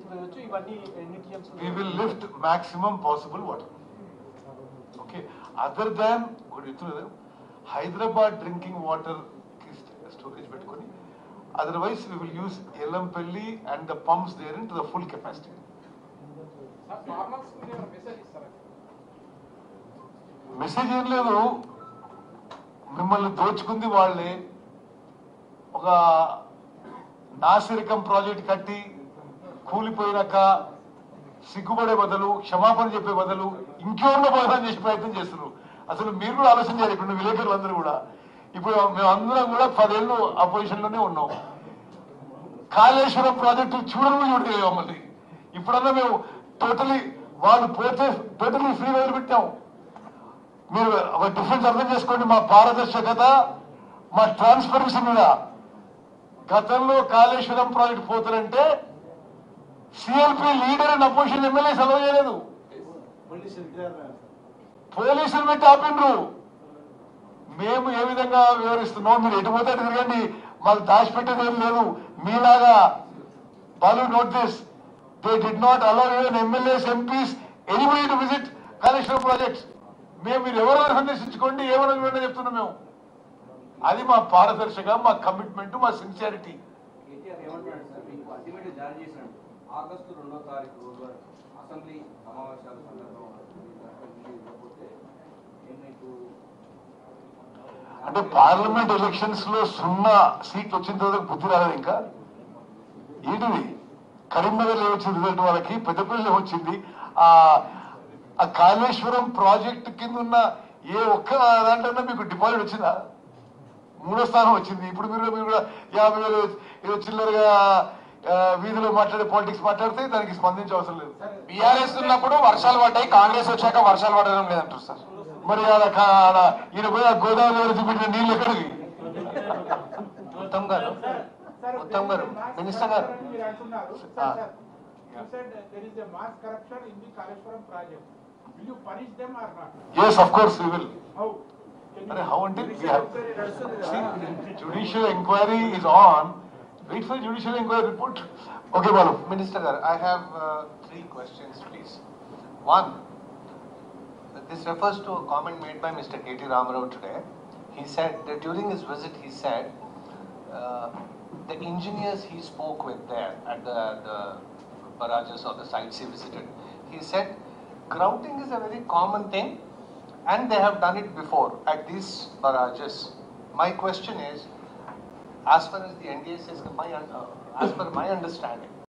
తీసుకోవచ్చు ఇవన్నీ ఎన్ని TMC we will lift maximum possible water. Okay, other than ఒకటి చెప్తున్నది హైదరాబాద్ డ్రింకింగ్ వాటర్ కి స్టోరేజ్ పెట్టుకొని otherwise we will use Yellampalli and the pumps there into the full capacity farmers మీద ఏమైనా మెసేజ్ ఇస్తారా మెసేజ్ ఏం లేదు మిమ్మల్ని దోచుకుంది వాళ్ళే ఒక నాసిరకం ప్రాజెక్ట్ కట్టి కూలిపోయినాక సిగ్గుపడే బదులు క్షమాపణ చెప్పే బదులు ఇంకెవరిలో బోధన చేసే ప్రయత్నం చేస్తున్నారు అసలు మీరు కూడా ఆలోచన చేయాలి ఇక్కడ ఉన్న విలేకరులు అందరూ కూడా ఇప్పుడు మేము అందరం కూడా పదేళ్ళు అపోజిషన్ లోనే ఉన్నాం కాళేశ్వరం ప్రాజెక్టు చూడడం చూడలేదు మమ్మల్ని ఇప్పుడన్నా మేము టోటలీ వాళ్ళు పోతే టోటలీ ఫ్రీ వదిలిపెట్టాం మీరు ఒక డిఫరెన్స్ అర్థం చేసుకోండి మా పారదర్శకత మా ట్రాన్స్పరెన్సీ మీద గతంలో కాళేశ్వరం ప్రాజెక్ట్ పోతారంటే CLP leader and opposition MLA సెలవు చేయలేదు పోలీసులు పెట్టి ఆపిండ్రు మేము ఏ విధంగా వివరిస్తున్నాం మీరు ఎటు పోతే అటు తిరగండి మాకు దాచిపెట్టేది ఏం లేదు మీలాగా Balu note this they did not allow even MLAs MPs anybody to visit Kaleshwaram projects మేము మీరు ఎవరైనా సందర్శించుకోండి ఏమైనా చూడండి చెప్తున్నాం మేము అది మా పారదర్శక మా కమిట్మెంట్ మా సిన్సియారిటీ కేటీఆర్ ఏమంటున్నాడు సార్ మీకు అల్టిమేట్ జారీ చేసినాడు ఆగస్టు రెండో తారీఖు రోజు అసెంబ్లీ సమావేశాల సందర్భంగా ఈ దాంట్లో మీరు ఇవ్వకపోతే నేను మీకు అంటే పార్లమెంట్ ఎలక్షన్స్ లో సున్నా సీట్లు వచ్చిన తర్వాత బుద్ధి రాలేదు ఇంకా ఏంటిది కరీంనగర్ లో వచ్చింది రిజల్ట్ వాళ్ళకి పెద్దపల్లిలో వచ్చింది ఆ ఆ కాళేశ్వరం ప్రాజెక్ట్ కింద ఉన్న ఏ ఒక్క దాంట్లో మీకు డిపాజిట్ వచ్చిందా మూడో స్థానం వచ్చింది ఇప్పుడు మీరు మీరు కూడా యాభై వేలు ఏదో చిల్లరగా ఆ, వీధిలో మాట్లాడే పాలిటిక్స్ మాట్లాడితే దానికి స్పందించే అవసరం లేదు బీఆర్ఎస్ ఉన్నప్పుడు వర్షాలు పడ్డాయి కాంగ్రెస్ వచ్చాక వర్షాలు పడడం లేదంటారు సార్ మరి ఆడ కా- ఆడ ఈయన పోయి ఆ గోదావరి చూపించిన నీళ్ళు ఎక్కడికి ఉత్తమ్ గారు ఉత్తమ్ గారు మినిస్టర్ గారు మీరు అంటున్నారు Ah. Sir sir you said there is a mass corruption in the Kaleshwaram project. Will you punish them or not? Yes of course we How? Can you- అరే హౌ అంటే Judicial inquiry నడుస్తుంది కదా? Judicial enquiry is on wait for judicial enquiry report okay Balu Minister Gar, I have uh, three questions, please. One, this refers to a comment made by Mr. K.T. Ramarao today. He said that during his visit, he said uh, the engineers he spoke with there at the, the barrages or the sites he visited, he said grouting is a very common thing and they have done it before at these barrages. My question is, as far as the NDA says, my, un- uh, as per my understanding,